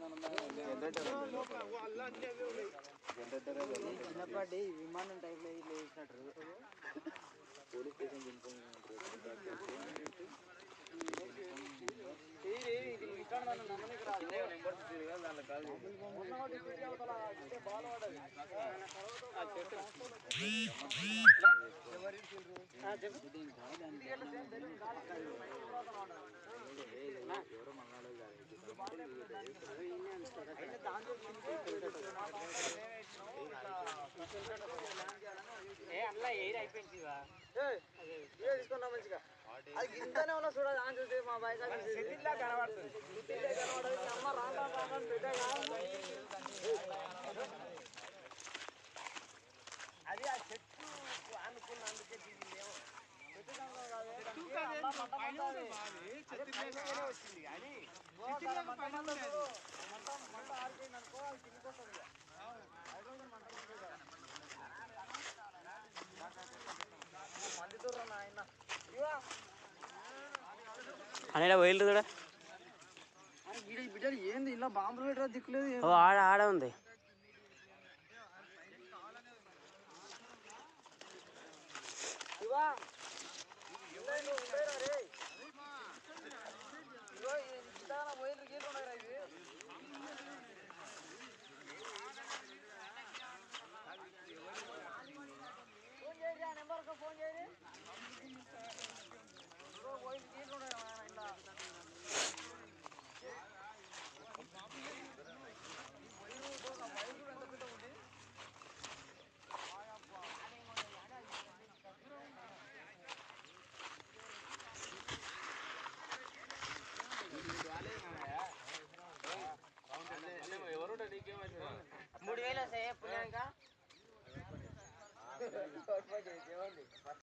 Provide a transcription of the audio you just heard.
చిన్నప్పటి విమానం టైప్లో ఇట్లా వేసినట్టు పోలీస్ స్టేషన్ ఏ అలా ఎయిర్ అయిపోయింది తీసుకున్నా మంచిగా అది ఇంతనే ఉన్నా చూడాలి అని చూసి మా బైక్ సిటీలా కనబడుతుంది సిటీలో కనబడదు మీ అమ్మ రాను రాను రాను అని పెట్టాగా అది ఆ చెట్టు అనుకున్నందుకే దిగిందేమో చెట్టు కనుక కాదు, దానికి అలా మంట మంట అది. అదే పైననే వచ్చింది కానీ ఓ అక్కడ మంట మంట చూడు. మంట మంట ఆరిపోయింది అనుకో అది తిరిగిపోతుంది ఇక. అది కొంచెం మంట మంట కదా. మంది దూరం నాయన ఇవా అనేలా పోయిల్లు కూడా ఈడ ఈ బిడ్డలు ఏంది ఇలా బాంబులు పెట్టరా దిక్కులేదు ఓ ఆడ ఆడ ఉంది ఇవా ఉన్నాయి నువ్వు ఉండేరా రే ఇగో ఇంత పోయిన గీలు ఉన్నాయిరా ఇవి ఫోన్ చేయరి ఆ నెంబర్కి ఫోన్ చేయరి ఇగో పోయిన గీలు ఉన్నాయిరా నాయన ఇంట్లో మూడు వేలు వస్తాయి పుణ్యానిక